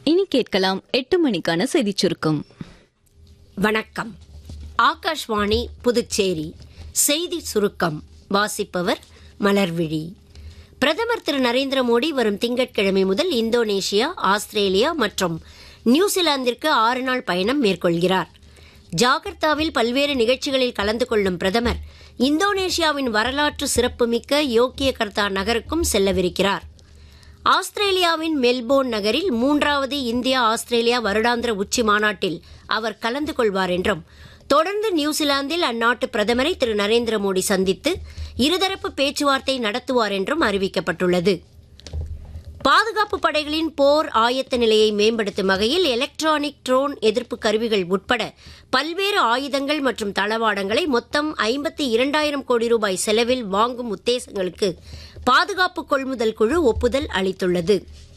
இனி கேட்கலாம் எட்டு மணிக்கான செய்திச் சுருக்கம் வணக்கம் ஆகாஷ்வாணி புதுச்சேரி செய்தி சுருக்கம் வாசிப்பவர் மலர்விழி பிரதமர் திரு நரேந்திர மோடி வரும் திங்கட்கிழமை முதல் இந்தோனேஷியா ஆஸ்திரேலியா மற்றும் நியூசிலாந்திற்கு ஆறு நாள் பயணம் மேற்கொள்கிறார் ஜாகர்த்தாவில் பல்வேறு நிகழ்ச்சிகளில் கலந்து கொள்ளும் பிரதமர் இந்தோனேஷியாவின் வரலாற்று சிறப்புமிக்க யோக்கியகர்த்தா நகருக்கும் செல்லவிருக்கிறார் ஆஸ்திரேலியாவின் மெல்போர்ன் நகரில் மூன்றாவது இந்தியா ஆஸ்திரேலியா வருடாந்திர உச்சி மாநாட்டில் அவர் கலந்து கொள்வார் என்றும் தொடர்ந்து நியூசிலாந்தில் அந்நாட்டு பிரதமரை திரு நரேந்திர மோடி சந்தித்து இருதரப்பு பேச்சுவார்த்தை நடத்துவார் என்றும் அறிவிக்கப்பட்டுள்ளது பாதுகாப்பு படைகளின் போர் ஆயத்த நிலையை மேம்படுத்தும் வகையில் எலக்ட்ரானிக் ட்ரோன் எதிர்ப்பு கருவிகள் உட்பட பல்வேறு ஆயுதங்கள் மற்றும் தளவாடங்களை மொத்தம் ஐம்பத்தி இரண்டாயிரம் கோடி ரூபாய் செலவில் வாங்கும் உத்தேசங்களுக்கு பாதுகாப்பு கொள்முதல் குழு ஒப்புதல் அளித்துள்ளது